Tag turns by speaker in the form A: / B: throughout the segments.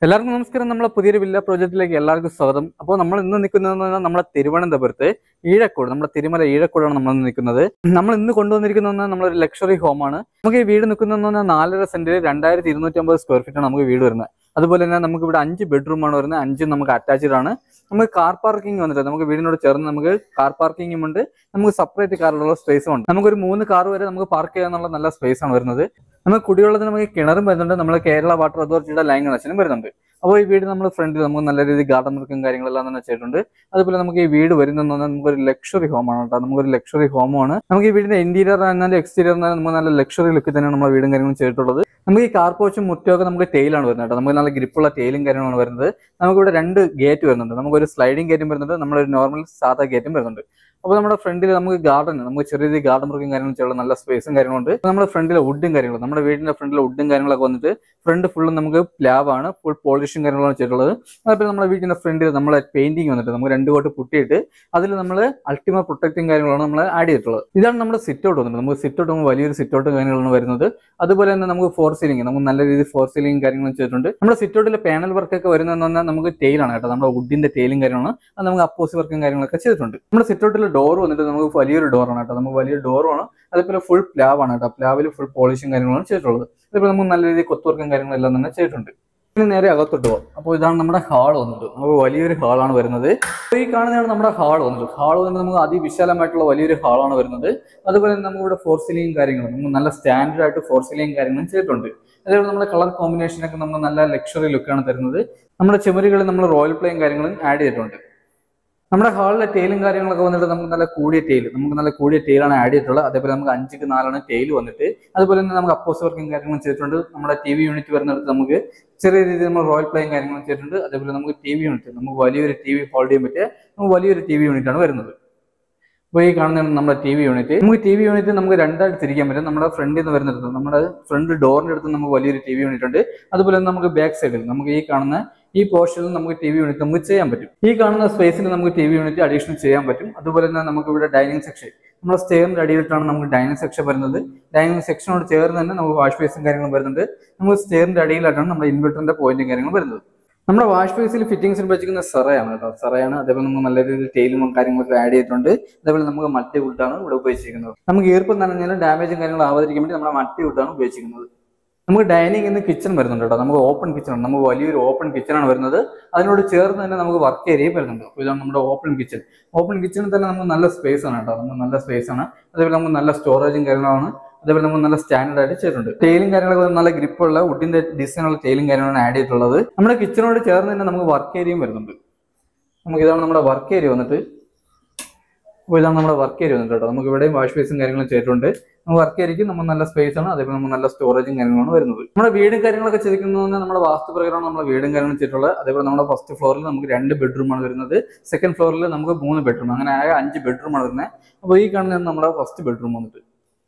A: എല്ലാവർക്കും നമസ്കാരം നമ്മളെ പുതിയൊരു വില്ല പ്രോജക്റ്റിലേക്ക് എല്ലാവർക്കും സ്വാഗതം അപ്പോൾ നമ്മൾ ഇന്ന് നിൽക്കുന്നത് നമ്മുടെ തിരുവനന്തപുരത്ത് ഈഴക്കോട് നമ്മുടെ തിരുമല ഈഴക്കോടാണ് നമ്മൾ ഇന്ന് നിൽക്കുന്നത് നമ്മൾ ഇന്ന് കൊണ്ടുവന്നിരിക്കുന്ന നമ്മളൊരു ലക്ഷറി ഹോമാണ് നമുക്ക് ഈ വീട് നിൽക്കുന്നത് നാലര സെന്റിൽ രണ്ടായിരത്തി ഇരുന്നൂറ്റി അമ്പത് സ്ക്വയർ ഫീറ്റ് ആണ് നമുക്ക് വീട് വരുന്നത് അതുപോലെ തന്നെ നമുക്ക് ഇവിടെ അഞ്ച് ബെഡ്റൂം ആണ് വരുന്നത് അഞ്ചും നമുക്ക് അറ്റാച്ച്ഡ് ആണ് നമുക്ക് കാർ പാർക്കിംഗ് വന്നിട്ട് നമുക്ക് വീടിനോട് ചേർന്ന് നമുക്ക് കാർ പാർക്കിംഗും ഉണ്ട് നമുക്ക് സെപ്പറേറ്റ് കാറുള്ള സ്പേസും ഉണ്ട് നമുക്കൊരു മൂന്ന് കാർ വരെ നമുക്ക് പാർക്ക് ചെയ്യാനുള്ള നല്ല സ്പേസ് ആണ് വരുന്നത് നമുക്ക് കുടിവെള്ളത്തിന് നമുക്ക് കിണറും വരുന്നുണ്ട് നമ്മൾ കേരള വാട്ടർ അതോറിറ്റിയുടെ ലൈൻ കണക്ഷനും വരുന്നുണ്ട് അപ്പോൾ ഈ വീട് നമ്മൾ ഫ്രണ്ടിൽ നമുക്ക് നല്ല രീതിയിൽ ഗാർഡൻ വർക്കും കാര്യങ്ങളെല്ലാം തന്നെ ചെയ്തിട്ടുണ്ട് അതുപോലെ നമുക്ക് ഈ വീട് വരുന്നത് നമുക്കൊരു ലക്ഷറി ഹോമാണ് കേട്ടോ നമുക്കൊരു ലക്ഷറി ഹോമാണ് നമുക്ക് ഈ വീടിന്റെ ഇന്റീരിയർ ആയിരുന്നാലും എക്സ്റ്റീരിയർ ആയിരുന്നാലും നമുക്ക് നല്ല ലക്ഷറി ലുക്കിൽ തന്നെയാണ് നമ്മുടെ വീടും കാര്യങ്ങളും ചെയ്തിട്ടുള്ളത് നമുക്ക് ഈ കാർ പോച്ചും മുറ്റമൊക്കെ നമുക്ക് ടെയിലാണ് വരുന്നത് കേട്ടോ നമുക്ക് നല്ല ഗ്രിപ്പുള്ള ടെയിലും കാര്യങ്ങളാണ് വരുന്നത് നമുക്കിവിടെ രണ്ട് ഗേറ്റ് വരുന്നുണ്ട് നമുക്കൊരു സ്ലൈഡിംഗ് ഗേറ്റും വരുന്നുണ്ട് നമ്മളൊരു നോർമൽ സാധാ ഗേറ്റും വരുന്നുണ്ട് അപ്പോൾ നമ്മുടെ ഫ്രണ്ടിൽ നമുക്ക് ഗാർഡൻ നമുക്ക് ചെറിയ രീതിയിൽ ഗാർഡൻ വർക്കും കാര്യങ്ങളും ചെയ്യാനുള്ള നല്ല സ്പേസും കാര്യങ്ങളുണ്ട് അപ്പോൾ നമ്മുടെ ഫ്രണ്ടിലെ വുഡും കാര്യങ്ങളും നമ്മുടെ വീടിന്റെ ഫ്രണ്ടിലെ വുഡും കാര്യങ്ങളൊക്കെ വന്നിട്ട് ഫ്രണ്ട് ഫുള്ളും നമുക്ക് പ്ലാവാണ് ഫുൾ പോളിഷും കാര്യങ്ങളാണ് ചെയ്തിട്ടുള്ളത് അതുപോലെ നമ്മുടെ വീടിന്റെ ഫ്രണ്ടിൽ നമ്മളെ പെയിന്റിങ് വന്നിട്ട് നമുക്ക് രണ്ട് കോട്ട് പുട്ടിയിട്ട് അതിൽ നമ്മൾ അൾട്ടിമ പ്രൊട്ടക്റ്റും കാര്യങ്ങളാണ് നമ്മൾ ആഡ് ചെയ്തിട്ടുള്ളത് ഇതാണ് നമ്മുടെ സിറ്റ് ഔട്ട് വന്നിട്ട് നമുക്ക് സിറ്റ് ഔട്ട് വലിയൊരു സിറ്റ് ഔട്ടും കാര്യങ്ങളാണ് വരുന്നത് അതുപോലെ തന്നെ നമുക്ക് ഫോർ സീലിംഗ് നമുക്ക് നല്ല രീതിയിൽ ഫോർ സീലിംഗ് കാര്യങ്ങളും ചെയ്തിട്ടുണ്ട് നമ്മുടെ സിറ്റ് ഔട്ടിലെ പാനൽ വർക്ക് ഒക്കെ വരുന്നതെന്ന് പറഞ്ഞാൽ നമുക്ക് ടെയിലാണ് കേട്ടോ നമ്മുടെ വുഡിന്റെ ടെയിലും കാര്യങ്ങളാണ് അത് നമുക്ക് അപ്പോസി വർക്കും കാര്യങ്ങളൊക്കെ ചെയ്തിട്ടുണ്ട് നമ്മുടെ സിറ്റ് ഔട്ടിലെ ഡോർ വന്നിട്ട് നമുക്ക് വലിയൊരു ഡോറാണ് കേട്ടോ നമുക്ക് വലിയൊരു ഡോറാണ് അതേപോലെ ഫുൾ പ്ലാവാണ് കേട്ടോ പ്ലാവിൽ ഫുൾ പോളിഷും കാര്യങ്ങളാണ് ചെയ്തിട്ടുള്ളത് അതേപോലെ നമുക്ക് നല്ല രീതിയിൽ കൊത്തുവർക്കും കാര്യങ്ങളെല്ലാം തന്നെ ചെയ്തിട്ടുണ്ട് ഇനി നേരെ അകത്തോട്ട് പോകാം അപ്പോൾ ഇതാണ് നമ്മുടെ ഹാൾ വന്നത് നമുക്ക് വലിയൊരു ഹാളാണ് വരുന്നത് അപ്പോൾ ഈ കാണുന്നതാണ് നമ്മുടെ ഹാൾ വന്നത് ഹാൾ വന്നിട്ട് നമുക്ക് അതിവിശാലമായിട്ടുള്ള വലിയൊരു ഹാളാണ് വരുന്നത് അതുപോലെ തന്നെ നമുക്ക് ഇവിടെ ഫോർ സീലിംഗ് കാര്യങ്ങളും നമുക്ക് നല്ല സ്റ്റാൻഡേർഡ് ആയിട്ട് ഫോർ സീലിംഗ് കാര്യങ്ങളും ചെയ്തിട്ടുണ്ട് അതേപോലെ നമ്മുടെ കളർ കോമ്പിനേഷനൊക്കെ നമുക്ക് നല്ല ലക്ഷറി ലുക്കാണ് തരുന്നത് നമ്മുടെ ചുമരുകളിൽ നമ്മൾ റോയൽ പ്ലേയും കാര്യങ്ങളും ആഡ് ചെയ്തിട്ടുണ്ട് നമ്മുടെ ഹാളിലെ ടൈലും കാര്യങ്ങളൊക്കെ വന്നിട്ട് നമുക്ക് നല്ല കൂടിയ ടൈൽ നമുക്ക് നല്ല കൂടിയ ടൈലാണ് ആഡ് ചെയ്തിട്ടുള്ളത് അതേപോലെ നമുക്ക് അഞ്ചിക്ക് നാലാണ് ടൈൽ വന്നിട്ട് അതുപോലെ തന്നെ നമുക്ക് അപ്പോസ് വർക്കും കാര്യങ്ങളും ചെയ്തിട്ടുണ്ട് നമ്മുടെ ടി വി യൂണിറ്റ് വരുന്നിടത്ത് നമുക്ക് ചെറിയ രീതിയിൽ നമ്മൾ റോയൽ പ്ലേയും കാര്യങ്ങളും ചെയ്തിട്ടുണ്ട് അതേപോലെ നമുക്ക് ടി വി യൂണിറ്റ് നമുക്ക് വലിയൊരു ടി വി ഹോൾഡ് ചെയ്യാൻ പറ്റിയ നമുക്ക് വലിയൊരു ടി വി യൂണിറ്റ് ആണ് വരുന്നത് അപ്പോൾ ഈ കാണുന്നതാണ് നമ്മുടെ ടി വി യൂണിറ്റ് നമുക്ക് ടി വി യൂണിറ്റ് നമുക്ക് രണ്ടായിട്ട് തിരിക്കാൻ പറ്റും നമ്മുടെ ഫ്രണ്ടിൽ നിന്ന് വരുന്നിടത്ത് നമ്മുടെ ഫ്രണ്ട് ഡോറിന്റെ അടുത്ത് നമുക്ക് വലിയൊരു ടി വി യൂണിറ്റ് ഉണ്ട് അതുപോലെ തന്നെ നമുക്ക് ബാക്ക് സൈഡിൽ നമുക്ക് ഈ കാണുന്ന ഈ പോർഷനിൽ നമുക്ക് ടി വി യൂണിറ്റ് നമുക്ക് ചെയ്യാൻ പറ്റും ഈ കാണുന്ന സ്പേസിൽ നമുക്ക് ടി വി യൂണിറ്റ് അഡീഷണൽ ചെയ്യാൻ പറ്റും അതുപോലെ തന്നെ നമുക്ക് ഇവിടെ ഡൈനിങ് സെക്ഷൻ നമ്മുടെ സ്റ്റെയറിന്റെ അടിയിലിട്ടാണ് നമുക്ക് ഡൈനിങ് സെക്ഷൻ വരുന്നത് ഡൈനിങ് സെക്ഷനോട് ചേർന്ന് തന്നെ നമുക്ക് വാഷ് ബേസും കാര്യങ്ങളും വരുന്നുണ്ട് നമുക്ക് സ്റ്റെയറിന്റെ അടിയിലായിട്ടാണ് നമ്മുടെ ഇൻവെർട്ടറിന്റെ പോയിന്റും കാര്യങ്ങളും വരുന്നത് നമ്മുടെ വാഷ് ബേസിൽ ഫിറ്റിംഗ്സിൽ വെച്ചിരിക്കുന്ന സെറയാണ് കേട്ടോ സെറയാണ് അതേപോലെ നമുക്ക് നല്ല രീതിയിൽ ടൈലും കാര്യങ്ങളൊക്കെ ആഡ് ചെയ്തിട്ടുണ്ട് അതേപോലെ നമുക്ക് മൾട്ടി വുഡാണ് ഇവിടെ ഉപയോഗിച്ചിരിക്കുന്നത് നമുക്ക് ഈർപ്പം നനഞ്ഞാലും ഡാമേജും കാര്യങ്ങളും ആവാതിരിക്കാൻ വേണ്ടി നമ്മുടെ മൾട്ടി വുഡാണ് ഉപയോഗിച്ചിരിക്കുന്നത് നമുക്ക് ഡൈനിങ് ഇന്ന് കിച്ചൺ വരുന്നുണ്ട് കേട്ടോ നമുക്ക് ഓപ്പൺ കിച്ചൺ ഉണ്ട് നമുക്ക് വലിയൊരു ഓപ്പൺ കിച്ചൺ ആണ് വരുന്നത് അതിനോട് ചേർന്ന് തന്നെ നമുക്ക് വർക്ക് ഏരിയയും വരുന്നുണ്ട് അപ്പോൾ ഇതാണ് നമ്മുടെ ഓപ്പൺ കിച്ചൺ ഓപ്പൺ കിച്ചണിൽ തന്നെ നമുക്ക് നല്ല സ്പേസ് ആണ് കേട്ടോ നമുക്ക് നല്ല സ്പേസ് ആണ് അതേപോലെ നമുക്ക് നല്ല സ്റ്റോറേജും കാര്യങ്ങളാണ് അതേപോലെ നമുക്ക് നല്ല സ്റ്റാൻഡേർഡ് ആയിട്ട് ചെയ്തിട്ടുണ്ട് ടൈലും കാര്യങ്ങളൊക്കെ നല്ല ഗ്രിപ്പുള്ള വുഡിന്റെ ഡിസൈനുള്ള ടൈലും കാര്യങ്ങളാണ് ആഡ് ചെയ്തിട്ടുള്ളത് നമ്മുടെ കിച്ചണോട് ചേർന്ന് തന്നെ നമുക്ക് വർക്ക് ഏരിയയും വരുന്നുണ്ട് നമുക്ക് ഇതാണ് നമ്മുടെ വർക്ക് ഏരിയ വന്നിട്ട് അപ്പോൾ ഇതാണ് നമ്മുടെ വർക്ക് ഏരിയ വന്നിട്ട് കേട്ടോ നമുക്ക് ഇവിടെയും വാഷ് ബേസും കാര്യങ്ങളും ചെയ്തിട്ടുണ്ട് നമുക്ക് വർക്ക് ഏരിയയ്ക്ക് നമ്മൾ നല്ല സ്പേസ് ആണ് അതേപോലെ നമുക്ക് നല്ല സ്റ്റോറേജും കാര്യങ്ങളാണ് വരുന്നത് നമ്മുടെ വീടും കാര്യങ്ങളൊക്കെ ചെയ്തിരിക്കുന്നത് നമ്മുടെ വാസ്തുപ്രകാരമാണ് നമ്മുടെ വീടും കാര്യങ്ങളും ചെയ്തിട്ടുള്ളത് അതേപോലെ നമ്മുടെ ഫസ്റ്റ് ഫ്ലോറിൽ നമുക്ക് രണ്ട് ബെഡ്റൂമാണ് വരുന്നത് സെക്കൻഡ് ഫ്ലോറിൽ നമുക്ക് മൂന്ന് ബെഡ്റൂം അങ്ങനെ ആകെ അഞ്ച് ബെഡ്റൂമാണ് വരുന്നത് അപ്പോൾ ഈ കാണുന്നതാണ് നമ്മുടെ ഫസ്റ്റ് ബെഡ്റൂം വന്നിട്ട്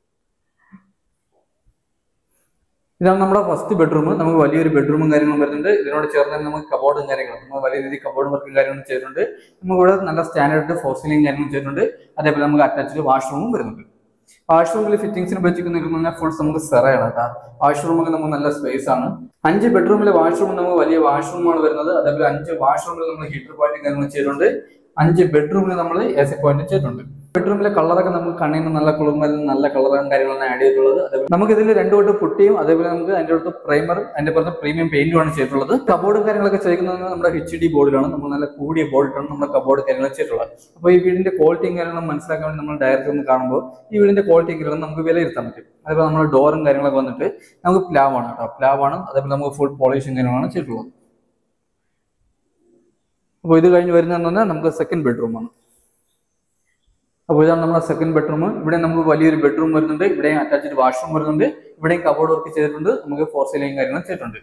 A: ഇതാണ് നമ്മുടെ ഫസ്റ്റ് ബെഡ്റൂം നമുക്ക് വലിയൊരു ബെഡ്റൂമും കാര്യങ്ങളും വരുന്നുണ്ട് ഇതിനോട് ചേർന്ന് തന്നെ നമുക്ക് കബോർഡും കാര്യങ്ങളും നമ്മൾ വലിയ രീതിയിൽ കബോർഡ് വർക്കും കാര്യങ്ങളും ചെയ്തിട്ടുണ്ട് നമുക്ക് ഇവിടെ നല്ല സ്റ്റാൻഡേർഡ് ഫോർ സീലിംഗ് കാര്യങ്ങളും ചെയ്തിട്ടുണ്ട് അതേപോലെ നമുക്ക് അറ്റാച്ച്ഡ് വാഷ്റൂമും വരുന്നുണ്ട് വാഷ്റൂമിൽ ഫിറ്റിംഗ്സിന് വെച്ചിരിക്കുന്ന ഫുൾ നമുക്ക് സെറയാണ് കേട്ടോ വാഷ്റൂമൊക്കെ നമുക്ക് നല്ല സ്പേസ് ആണ് അഞ്ച് ബെഡ്റൂമിലെ വാഷ്റൂം നമുക്ക് വലിയ വാഷ്റൂമാണ് വരുന്നത് അതേപോലെ അഞ്ച് വാഷ്റൂമിൽ നമ്മൾ ഹീറ്റർ പോയിന്റ് കാര്യങ്ങൾ ചെയ്തിട്ടുണ്ട് അഞ്ച് ബെഡ്റൂമിൽ നമ്മൾ എ സി പോയിന്റ് ചെയ്തിട്ടുണ്ട് ബെഡ്റൂമിലെ കളറൊക്കെ നമുക്ക് കണ്ണിന് നല്ല കുളിർമലും നല്ല കളറും കാര്യങ്ങളാണ് ആഡ് ചെയ്തിട്ടുള്ളത് അതേപോലെ നമുക്ക് ഇതിൽ രണ്ടു തൊട്ട് പുട്ടിയും അതേപോലെ നമുക്ക് അതിന്റെ അടുത്ത് പ്രൈമറും അതിന്റെ പുറത്ത് പ്രീമിയം പെയിന്റുമാണ് ചെയ്തിട്ടുള്ളത് കബോർഡും കാര്യങ്ങളൊക്കെ ചെയ്തിരിക്കുന്നത് നമ്മുടെ എച്ച് ഡി ബോർഡിലാണ് നമ്മൾ നല്ല കൂടിയ ബോർഡിലാണ് നമ്മുടെ കബോർഡ് കാര്യങ്ങൾ ചെയ്തിട്ടുള്ളത് അപ്പോൾ ഈ വീടിന്റെ ക്വാളിറ്റിയും കാര്യങ്ങളും മനസ്സിലാക്കാൻ വേണ്ടി നമ്മൾ ഡയറക്റ്റ് ഒന്ന് കാണുമ്പോൾ ഈ വീടിന്റെ ക്വാളിറ്റിയും കാര്യങ്ങളും നമുക്ക് വിലയിരുത്താൻ പറ്റും അതേപോലെ നമ്മുടെ ഡോറും കാര്യങ്ങളൊക്കെ വന്നിട്ട് നമുക്ക് പ്ലാവാണ് കേട്ടോ പ്ലാവാണ് അതേപോലെ നമുക്ക് ഫുൾ പോളിഷും കാര്യങ്ങളാണ് ചെയ്തിട്ടുള്ളത് അപ്പോൾ ഇത് കഴിഞ്ഞ് വരുന്നതെന്ന് പറഞ്ഞാൽ നമുക്ക് സെക്കൻഡ് ബെഡ്റൂമാണ് അപ്പോൾ ഇതാണ് നമ്മുടെ സെക്കൻഡ് ബെഡ്റൂം ഇവിടെ നമുക്ക് വലിയൊരു ബെഡ്റൂം വരുന്നുണ്ട് ഇവിടെയും അറ്റാച്ച്ഡ് വാഷ്റൂം വരുന്നുണ്ട് ഇവിടെയും കബോർഡ് വർക്ക് ചെയ്തിട്ടുണ്ട് നമുക്ക് ഫോർ സീലിംഗ് കാര്യങ്ങളും ചെയ്തിട്ടുണ്ട്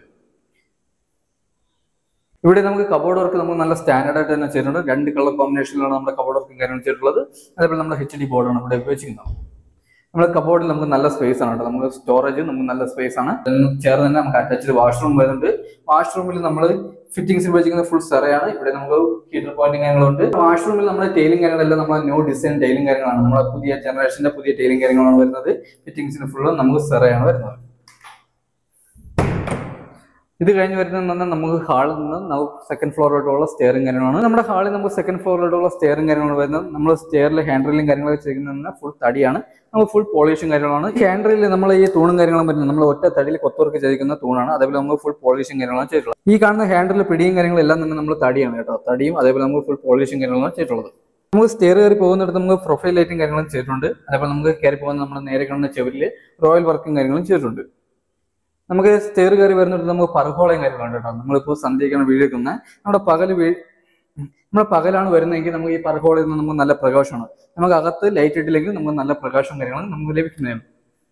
A: ഇവിടെ നമുക്ക് കബോർഡ് വർക്ക് നമുക്ക് നല്ല സ്റ്റാൻഡേർഡ് ആയിട്ട് തന്നെ ചെയ്തിട്ടുണ്ട് രണ്ട് കളർ കോമ്പിനേഷനിലാണ് നമ്മുടെ കബോർഡ് വർക്കും കാര്യങ്ങളും ചെയ്തിട്ടുള്ളത് അതേപോലെ നമ്മുടെ എച്ച് ഡി ബോർഡാണ് ഇവിടെ ഉപയോഗിച്ചിരിക്കുന്നത് നമ്മുടെ കബോർഡിൽ നമുക്ക് നല്ല സ്പേസ് ആണ് കേട്ടോ നമുക്ക് സ്റ്റോറേജ് നമുക്ക് നല്ല സ്പേസ് ആണ് അതിന് ചേർന്ന് തന്നെ നമുക്ക് അറ്റാച്ച്ഡ് വാഷ്റൂം വരുന്നുണ്ട് വാഷ്റൂമിൽ നമ്മൾ ഫിറ്റിംഗ്സ് ഉപയോഗിക്കുന്ന ഫുൾ സെറയാണ് ഇവിടെ നമുക്ക് ഹീറ്റർ പോയിന്റും കാര്യങ്ങളുണ്ട് വാഷ്റൂമിൽ നമ്മുടെ ടൈലിംഗ് കാര്യങ്ങളെല്ലാം നമ്മുടെ ന്യൂ ഡിസൈൻ ടൈലിംഗ് കാര്യങ്ങളാണ് നമ്മുടെ പുതിയ ജനറേഷന്റെ പുതിയ ടൈലിംഗ് കാര്യങ്ങളാണ് വരുന്നത് ഫിറ്റിംഗ്സിന് ഫുള്ള് നമുക്ക് സെറയാണ് വരുന്നത് ഇത് കഴിഞ്ഞ് വരുന്നത് പറഞ്ഞാൽ നമുക്ക് ഹാളിൽ നിന്ന് നമുക്ക് സെക്കൻഡ് ഫ്ലോറിലോട്ടുള്ള സ്റ്റെയറും കാര്യങ്ങളാണ് നമ്മുടെ ഹാളിൽ നമുക്ക് സെക്കൻഡ് ഫ്ലോറിലോട്ടുള്ള സ്റ്റെയറും കാര്യങ്ങളും വരുന്നത് നമ്മൾ സ്റ്റെയറിൽ ഹാൻഡിലും കാര്യങ്ങളൊക്കെ ചെയ്യുന്നത് ഫുൾ തടിയാണ് നമുക്ക് ഫുൾ പോളിഷും കാര്യങ്ങളാണ് ഹാൻഡിൽ നമ്മൾ ഈ തൂണും കാര്യങ്ങളും വരുന്നത് നമ്മൾ ഒറ്റ തടിയിൽ കൊത്തുവർക്ക് ചെയ്തിരിക്കുന്ന തൂണാണ് അതേപോലെ നമുക്ക് ഫുൾ പോളിഷും കാര്യങ്ങളാണ് ചെയ്തിട്ടുള്ളത് ഈ കാണുന്ന ഹാൻഡിൽ പിടിയും കാര്യങ്ങളും എല്ലാം തന്നെ നമ്മൾ തടിയാണ് കേട്ടോ തടിയും അതേപോലെ നമുക്ക് ഫുൾ പോളിഷും കാര്യങ്ങളാണ് ചെയ്തിട്ടുള്ളത് നമുക്ക് സ്റ്റെയർ കയറി പോകുന്നിടത്ത് നമുക്ക് പ്രൊഫൈൽ ലൈറ്റും കാര്യങ്ങളും ചെയ്തിട്ടുണ്ട് അതേപോലെ നമുക്ക് കയറി പോകുന്ന നമ്മൾ നേരെ കാണുന്ന ചെവിലിൽ റോയൽ വർക്കും കാര്യങ്ങളും ചെയ്തിട്ടുണ്ട് നമുക്ക് സ്റ്റെയർ കയറി വരുന്നിടത്ത് നമുക്ക് പറഹോളയും കാര്യങ്ങളുണ്ട് കേട്ടോ നമ്മളിപ്പോൾ സന്ധ്യയ്ക്കാണ് വീട് വെക്കുന്ന നമ്മുടെ പകല് വീ നമ്മുടെ പകലാണ് വരുന്നതെങ്കിൽ നമുക്ക് ഈ പറഹോളയിൽ നിന്ന് നമുക്ക് നല്ല പ്രകാശമാണ് നമുക്ക് അകത്ത് ലൈറ്റ് ഇട്ടില്ലെങ്കിൽ നമുക്ക് നല്ല പ്രകാശവും കാര്യങ്ങളും നമുക്ക് ലഭിക്കുന്നതാണ്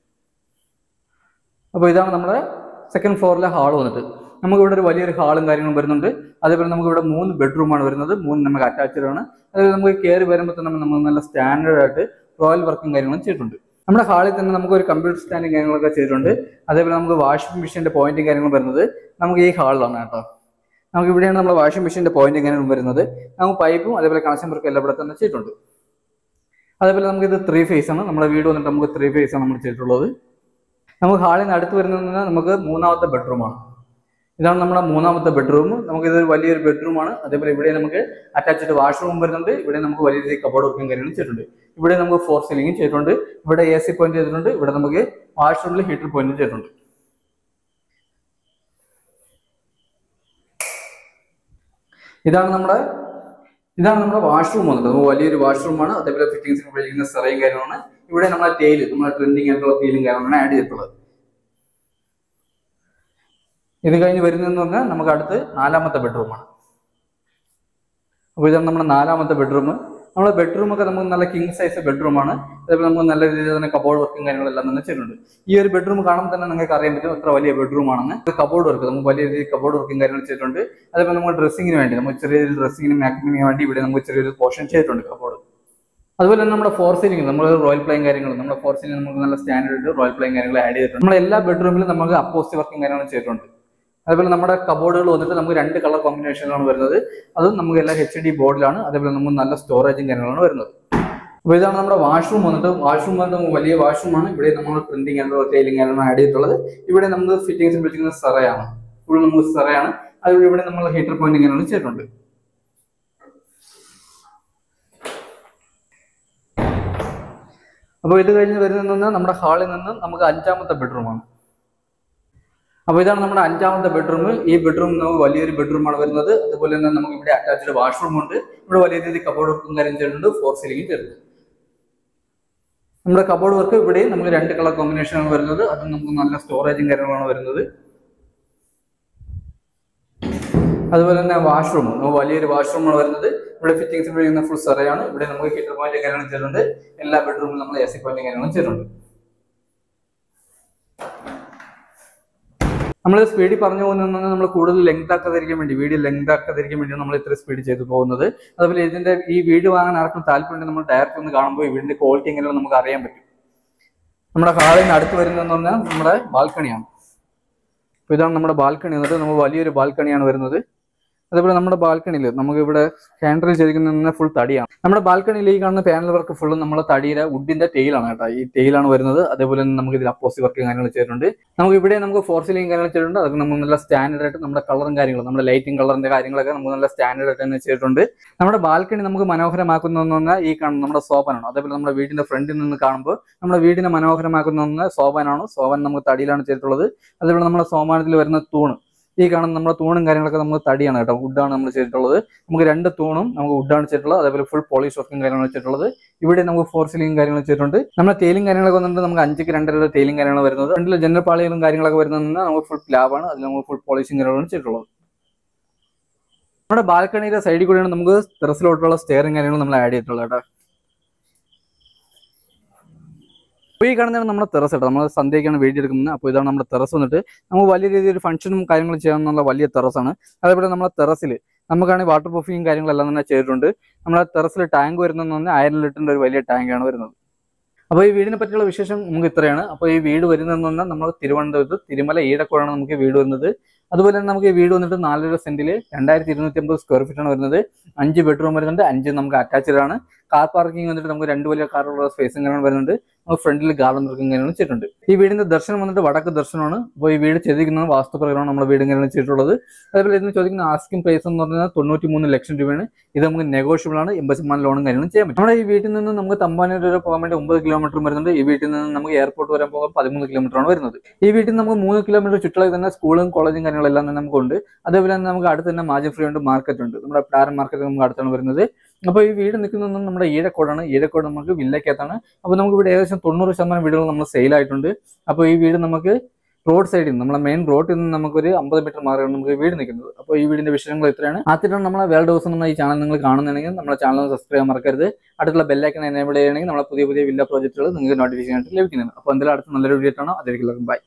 A: അപ്പോൾ ഇതാണ് നമ്മുടെ സെക്കൻഡ് ഫ്ലോറിലെ ഹാൾ വന്നിട്ട് നമുക്ക് ഇവിടെ ഒരു വലിയൊരു ഹാളും കാര്യങ്ങളും വരുന്നുണ്ട് അതേപോലെ നമുക്ക് ഇവിടെ മൂന്ന് ബെഡ്റൂമാണ് വരുന്നത് മൂന്ന് നമുക്ക് അറ്റാച്ച്ഡ് ആണ് അതേപോലെ നമുക്ക് കയറി വരുമ്പോൾ തന്നെ നമ്മൾ നല്ല സ്റ്റാൻഡേർഡ് ആയിട്ട് റോയൽ വർക്കും കാര്യങ്ങളും ചെയ്തിട്ടുണ്ട് നമ്മുടെ ഹാളിൽ തന്നെ നമുക്ക് ഒരു കമ്പ്യൂട്ടർ സ്റ്റാൻഡും കാര്യങ്ങളൊക്കെ ചെയ്തിട്ടുണ്ട് അതേപോലെ നമുക്ക് വാഷിംഗ് മെഷീന്റെ പോയിന്റും കാര്യങ്ങളും വരുന്നത് നമുക്ക് ഈ ഹാളിലാണ് കേട്ടോ നമുക്ക് ഇവിടെയാണ് നമ്മുടെ വാഷിംഗ് മെഷീന്റെ പോയിന്റും കാര്യങ്ങളും വരുന്നത് നമുക്ക് പൈപ്പും അതേപോലെ കണക്ഷൻ വർക്കും എല്ലാം ഇവിടെ തന്നെ ചെയ്തിട്ടുണ്ട് അതേപോലെ നമുക്ക് ഇത് ത്രീ ഫേസ് ആണ് നമ്മുടെ വീട് വന്നിട്ട് നമുക്ക് ത്രീ ഫേസ് ആണ് നമ്മൾ ചെയ്തിട്ടുള്ളത് നമുക്ക് ഹാളിൽ നിന്ന് അടുത്ത് വരുന്നത് നമുക്ക് മൂന്നാമത്തെ ബെഡ്റൂമാണ് ഇതാണ് നമ്മുടെ മൂന്നാമത്തെ ബെഡ്റൂം നമുക്ക് ഇത് വലിയൊരു ബെഡ്റൂമാണ് അതേപോലെ ഇവിടെ നമുക്ക് അറ്റാച്ച്ഡ് വാഷ്റൂം വരുന്നുണ്ട് ഇവിടെ നമുക്ക് വലിയ രീതിയിൽ കബോർഡ് വർക്കും കാര്യങ്ങളും ചെയ്തിട്ടുണ്ട് ഇവിടെ നമുക്ക് ഫോർ സീലിംഗും ചെയ്തിട്ടുണ്ട് ഇവിടെ എ സി പോയിന്റ് ചെയ്തിട്ടുണ്ട് ഇവിടെ നമുക്ക് വാഷ്റൂമിൽ ഹീറ്റർ പോയിന്റ് ചെയ്തിട്ടുണ്ട് ഇതാണ് നമ്മുടെ ഇതാണ് നമ്മുടെ വാഷ്റൂം വന്നത് നമുക്ക് വലിയൊരു വാഷ്റൂമാണ് അതേപോലെ ഫിറ്റിംഗ്സിന് ഉപയോഗിക്കുന്ന സെറയും കാര്യമാണ് ഇവിടെ നമ്മുടെ ടൈല് നമ്മുടെ ട്രെൻഡിങ് ആയിട്ടുള്ള ടൈലും കാര്യങ്ങളാണ് ആഡ് ചെയ്തിട്ടുള്ളത് ഇത് കഴിഞ്ഞ് വരുന്നതെന്ന് പറഞ്ഞാൽ നമുക്ക് അടുത്ത് നാലാമത്തെ ബെഡ്റൂമാണ് അപ്പോൾ ഇതാണ് നമ്മുടെ നാലാമത്തെ ബെഡ്റൂം നമ്മുടെ ബെഡ്റൂം ഒക്കെ നമുക്ക് നല്ല കിങ് സൈസ് ബെഡ്റൂമാണ് അതേപോലെ നമുക്ക് നല്ല രീതിയിൽ തന്നെ കബോർഡ് വർക്കും കാര്യങ്ങളെല്ലാം തന്നെ ചെയ്തിട്ടുണ്ട് ഈ ഒരു ബെഡ്റൂം കാണുമ്പോൾ തന്നെ നിങ്ങൾക്ക് അറിയാൻ പറ്റും എത്ര വലിയ ബെഡ്റൂം ആണെന്ന് കബോർഡ് വർക്ക് നമുക്ക് വലിയ രീതിയിൽ കബോർഡ് വർക്കും കാര്യങ്ങൾ ചെയ്തിട്ടുണ്ട് അതേപോലെ നമ്മൾ ഡ്രസ്സിങ്ങിന് വേണ്ടി നമുക്ക് ചെറിയ ഡ്രസ്സിങ്ങിനും മേക്കപ്പിങ്ങിന് വേണ്ടി ഇവിടെ നമുക്ക് ചെറിയൊരു പോർഷൻ ചെയ്തിട്ടുണ്ട് കബോർഡ് അതുപോലെ തന്നെ നമ്മുടെ ഫോർ സീലിംഗ് നമ്മൾ റോയൽ പ്ലേയും കാര്യങ്ങളും നമ്മുടെ ഫോർ സീലിംഗ് നമുക്ക് നല്ല സ്റ്റാൻഡേർഡ് റോയൽ പ്ലേയും കാര്യങ്ങൾ ആഡ് ചെയ്തിട്ടുണ്ട് നമ്മുടെ എല്ലാ ബെഡ്റൂമിലും നമുക്ക് അപ്പോസ്റ്റ് വർക്കും കാര്യങ്ങളും ചെയ്തിട്ടുണ്ട് അതുപോലെ നമ്മുടെ കബോർഡുകൾ വന്നിട്ട് നമുക്ക് രണ്ട് കളർ കോമ്പിനേഷനിലാണ് വരുന്നത് അതും നമുക്ക് എല്ലാം എച്ച് ഡി ബോർഡിലാണ് അതേപോലെ നമുക്ക് നല്ല സ്റ്റോറേജും കാര്യങ്ങളാണ് വരുന്നത് അപ്പോൾ ഇതാണ് നമ്മുടെ വാഷ്റൂം വന്നിട്ട് വാഷ്റൂം വന്നിട്ട് നമുക്ക് വലിയ വാഷ്റൂമാണ് ഇവിടെ നമ്മൾ പ്രിന്റിംഗ് ആൻഡ് ടൈലിംഗ് കാര്യങ്ങളാണ് ആഡ് ചെയ്തിട്ടുള്ളത് ഇവിടെ നമുക്ക് ഫിറ്റിംഗ്സ് വിളിക്കുന്നത് സെറയാണ് ഫുൾ നമുക്ക് സെറയാണ് അതുപോലെ ഇവിടെ നമ്മൾ ഹീറ്റർ പോയിന്റിംഗ് കാര്യങ്ങൾ ചെയ്തിട്ടുണ്ട് അപ്പോൾ ഇത് കഴിഞ്ഞ് വരുന്നത് നമ്മുടെ ഹാളിൽ നിന്ന് നമുക്ക് അഞ്ചാമത്തെ ബെഡ്റൂമാണ് അപ്പോൾ ഇതാണ് നമ്മുടെ അഞ്ചാമത്തെ ബെഡ്റൂം ഈ ബെഡ്റൂം നമുക്ക് വലിയൊരു ബെഡ്റൂമാണ് വരുന്നത് അതുപോലെ തന്നെ നമുക്ക് ഇവിടെ അറ്റാച്ച്ഡ് വാഷ്റൂം ഉണ്ട് ഇവിടെ വലിയ രീതിയിൽ കബോർഡ് വർക്കും കാര്യം ചെയ്തിട്ടുണ്ട് ഫോർ സീലിംഗും ചെയ്തിട്ടുണ്ട് നമ്മുടെ കബോർഡ് വർക്ക് ഇവിടെ നമുക്ക് രണ്ട് കളർ കോമ്പിനേഷനാണ് വരുന്നത് അത് നമുക്ക് നല്ല സ്റ്റോറേജും കാര്യങ്ങളാണ് വരുന്നത് അതുപോലെ തന്നെ വാഷ്റൂം നമുക്ക് വലിയൊരു വാഷ്റൂമാണ് വരുന്നത് ഇവിടെ ഫിറ്റിംഗ്സ് ഉപയോഗിക്കുന്ന ഫുൾ സെറയാണ് ഇവിടെ നമുക്ക് ഹീറ്റർ പോയിന്റ് കാര്യങ്ങളും ചെയ്തിട്ടുണ്ട് എല്ലാ ബെഡ്റൂമിലും നമ്മൾ എ സി പോയിന്റ് കാര്യങ്ങളും ചെയ്തിട്ടുണ്ട് നമ്മൾ സ്പീഡിൽ പറഞ്ഞു പോകുന്നത് നമ്മൾ കൂടുതൽ ലെങ്ത് ആക്കാതിരിക്കാൻ വേണ്ടി വീഡിയോ ലെങ്ത് ആക്കാതിരിക്കാൻ വേണ്ടി നമ്മൾ ഇത്ര സ്പീഡ് ചെയ്തു പോകുന്നത് അതുപോലെ ഇതിന്റെ ഈ വീട് വാങ്ങാൻ ആർക്കും താല്പര്യം നമ്മൾ ഡയറക്റ്റ് ഒന്ന് കാണുമ്പോൾ ഈ വീടിന്റെ ക്വാളിറ്റി എങ്ങനെയാണ് നമുക്ക് അറിയാൻ പറ്റും നമ്മുടെ ഹാളിന് അടുത്ത് വരുന്നതെന്ന് പറഞ്ഞാൽ നമ്മുടെ ബാൽക്കണിയാണ് അപ്പോൾ ഇതാണ് നമ്മുടെ ബാൽക്കണി എന്നിട്ട് നമ്മൾ വലിയൊരു ബാൽക്കണിയാണ് വരുന്നത് അതേപോലെ നമ്മുടെ ബാൽക്കണിയിൽ നമുക്ക് ഇവിടെ ഹാൻഡിൽ ചെയ്തിരിക്കുന്ന ഫുൾ തടിയാണ് നമ്മുടെ ബാൽക്കണിയിൽ ഈ കാണുന്ന പാനൽ വർക്ക് ഫുള്ള് നമ്മളെ തടിയുടെ വുഡിന്റെ ടെയിലാണ് കേട്ടോ ഈ ടെയിലാണ് വരുന്നത് അതേപോലെ തന്നെ നമുക്ക് ഇതിൽ അപ്പോസി വർക്ക് കാര്യങ്ങൾ ചെയ്തിട്ടുണ്ട് നമുക്ക് ഇവിടെ നമുക്ക് ഫോർ സീലിംഗ് കാര്യങ്ങൾ ചെയ്തിട്ടുണ്ട് അതൊക്കെ നമ്മൾ നല്ല സ്റ്റാൻഡേർഡ് ആയിട്ട് നമ്മുടെ കളറും കാര്യങ്ങളും നമ്മുടെ ലൈറ്റിംഗ് കളറിന്റെ കാര്യങ്ങളൊക്കെ നമുക്ക് നല്ല സ്റ്റാൻഡേർഡ് ആയിട്ട് തന്നെ ചെയ്തിട്ടുണ്ട് നമ്മുടെ ബാൽക്കണി നമുക്ക് മനോഹരമാക്കുന്നതെന്ന് പറഞ്ഞാൽ ഈ കാണുന്ന നമ്മുടെ സോപ്പനാണ് അതേപോലെ നമ്മുടെ വീടിന്റെ ഫ്രണ്ടിൽ നിന്ന് കാണുമ്പോൾ നമ്മുടെ വീടിനെ മനോഹരമാക്കുന്ന സോപാനാണ് സോപാൻ നമുക്ക് തടിയിലാണ് ചെയ്തിട്ടുള്ളത് അതേപോലെ നമ്മുടെ സോമാനത്തിൽ വരുന്ന തൂണ് ഈ കാണുന്ന നമ്മുടെ തൂണും കാര്യങ്ങളൊക്കെ നമുക്ക് തടിയാണ് കേട്ടോ വുഡാണ് നമ്മൾ ചെയ്തിട്ടുള്ളത് നമുക്ക് രണ്ട് തൂണും നമുക്ക് വുഡാണ് ചെയ്തിട്ടുള്ളത് അതേപോലെ ഫുൾ പോളിഷ് വർക്കും കാര്യങ്ങളും ചെയ്തിട്ടുള്ളത് ഇവിടെ നമുക്ക് ഫോർ സീലിംഗ് കാര്യങ്ങൾ ചെയ്തിട്ടുണ്ട് നമ്മുടെ തേലും കാര്യങ്ങളൊക്കെ വന്നിട്ട് നമുക്ക് അഞ്ചിക്ക് രണ്ടര തേലും കാര്യങ്ങൾ വരുന്നത് രണ്ടിലെ ജനറൽ പാളികളും കാര്യങ്ങളൊക്കെ വരുന്നത് നമുക്ക് ഫുൾ ലാബാണ് അതിൽ നമുക്ക് ഫുൾ പോളിഷും കാര്യങ്ങളാണ് ചെയ്തിട്ടുള്ളത് നമ്മുടെ ബാൽക്കണിയുടെ സൈഡിൽ കൂടെയാണ് നമുക്ക് ടെറസിലോട്ടുള്ള സ്റ്റെയറും കാര്യങ്ങളും നമ്മൾ ആഡ് ചെയ്തിട്ടുള്ളത് കേട്ടോ അപ്പോൾ ഈ കാണുന്നതാണ് നമ്മുടെ ടെറസ് കേട്ടോ നമ്മൾ സന്ധ്യയ്ക്കാണ് വീഡിയോ എടുക്കുന്നത് അപ്പോൾ ഇതാണ് നമ്മുടെ ടെറസ് വന്നിട്ട് നമുക്ക് വലിയ രീതിയിൽ ഫംഗ്ഷനും കാര്യങ്ങളും ചെയ്യാനുള്ള വലിയ ടെറസാണ് അതേപോലെ നമ്മുടെ ടെറസിൽ നമുക്കാണെങ്കിൽ വാട്ടർ പ്രൂഫിങ് കാര്യങ്ങളെല്ലാം തന്നെ ചെയ്തിട്ടുണ്ട് നമ്മുടെ ടെറസിൽ ടാങ്ക് വരുന്നതെന്ന് പറഞ്ഞാൽ ആയിരം ലിറ്ററിന്റെ ഒരു വലിയ ടാങ്കാണ് വരുന്നത് അപ്പോൾ ഈ വീടിനെ പറ്റിയുള്ള വിശേഷം നമുക്ക് ഇത്രയാണ് അപ്പോൾ ഈ വീട് വരുന്നതെന്ന് പറഞ്ഞാൽ നമ്മൾ തിരുവനന്തപുരത്ത് തിരുമല ഈടക്കോടാണ് നമുക്ക് ഈ വീട് വരുന്നത് അതുപോലെ തന്നെ നമുക്ക് ഈ വീട് വന്നിട്ട് നാലര സെന്റിൽ രണ്ടായിരത്തി ഇരുന്നൂറ്റി അമ്പത് സ്ക്വയർ ഫീറ്റ് ആണ് വരുന്നത് അഞ്ച് ബെഡ്റൂം വരുന്നുണ്ട് അഞ്ച് നമുക്ക് അറ്റാച്ച്ഡ് ആണ് കാർ പാർക്കിംഗ് വന്നിട്ട് നമുക്ക് രണ്ട് വലിയ കാറുള്ള സ്പേസും കാര്യങ്ങളും വരുന്നുണ്ട് നമുക്ക് ഫ്രണ്ടിൽ ഗാർഡൻ വർക്കും കാര്യങ്ങളും ചെയ്തിട്ടുണ്ട് ഈ വീടിന്റെ ദർശനം വന്നിട്ട് വടക്ക് ദർശനമാണ് അപ്പോൾ ഈ വീട് ചെയ്തിരിക്കുന്നത് വാസ്തുപ്രകാരമാണ് നമ്മുടെ വീടും കാര്യങ്ങളും ചെയ്തിട്ടുള്ളത് അതേപോലെ ഇതിന് ചോദിക്കുന്ന ആസ്കിംഗ് പ്രൈസ് എന്ന് പറഞ്ഞാൽ തൊണ്ണൂറ്റി മൂന്ന് ലക്ഷം രൂപയാണ് ഇത് നമുക്ക് നെഗോഷ്യബിൾ ആണ് എൺപത് ശതമാനം ലോണും കാര്യങ്ങളും ചെയ്യാൻ പറ്റും നമ്മുടെ ഈ വീട്ടിൽ നിന്ന് നമുക്ക് തമ്പാനൂർ വരെ പോകാൻ വേണ്ടി ഒമ്പത് കിലോമീറ്റർ വരുന്നുണ്ട് ഈ വീട്ടിൽ നിന്ന് നമുക്ക് എയർപോർട്ട് വരെ പോകാൻ പതിമൂന്ന് കിലോമീറ്റർ ആണ് വരുന്നത് ഈ വീട്ടിൽ നിന്ന് നമുക്ക് മൂന്ന് കിലോമീറ്റർ ചുറ്റളവിൽ തന്നെ സ്കൂളും കോളേജും കാര്യങ്ങളെല്ലാം തന്നെ നമുക്കുണ്ട് അതേപോലെ തന്നെ നമുക്ക് അടുത്ത് തന്നെ മാജൻ ഫ്രീ ഉണ്ട് മാർക്കറ്റ് ഉണ്ട് നമ്മുടെ പാരൻ മാർക്കറ്റ് നമുക്ക് അടുത്താണ് വരുന്നത് അപ്പോൾ ഈ വീട് നിൽക്കുന്നത് നമ്മുടെ ഈഴക്കോടാണ് ഈഴക്കോട് നമുക്ക് വില്ലക്കകത്താണ് അപ്പോൾ നമുക്ക് ഇവിടെ ഏകദേശം തൊണ്ണൂറ് ശതമാനം വീടുകൾ നമ്മൾ സെയിൽ ആയിട്ടുണ്ട് അപ്പോൾ ഈ വീട് നമുക്ക് റോഡ് സൈഡിൽ നിന്ന് നമ്മളെ മെയിൻ റോഡിൽ നിന്ന് നമുക്കൊരു അമ്പത് മീറ്റർ മാറിയാണ് നമുക്ക് വീട് നിൽക്കുന്നത് അപ്പോൾ ഈ വീടിന്റെ വിഷയങ്ങൾ ഇത്രയാണ് ആദ്യമായിട്ടാണ് നമ്മളെ വേൾഡ് ഹൗസ് എന്ന ഈ ചാനൽ നിങ്ങൾ കാണുന്നുണ്ടെങ്കിൽ നമ്മുടെ ചാനൽ സബ്സ്ക്രൈബ് ചെയ്യാൻ മറക്കരുത് അടുത്തുള്ള ബെല്ലൈക്കൺ എനേബിൾ ചെയ്യണമെങ്കിൽ നമ്മളെ പുതിയ പുതിയ വില്ല പ്രോജക്റ്റുകൾ നിങ്ങൾക്ക് നോട്ടിഫിക്കേഷൻ ആയിട്ട് ലഭിക്കുന്നതാണ് അപ്പോൾ എന്തായാലും അടുത്ത നല്ലൊരു വീഡിയോ ആണ് അതിലേക്ക് ബൈ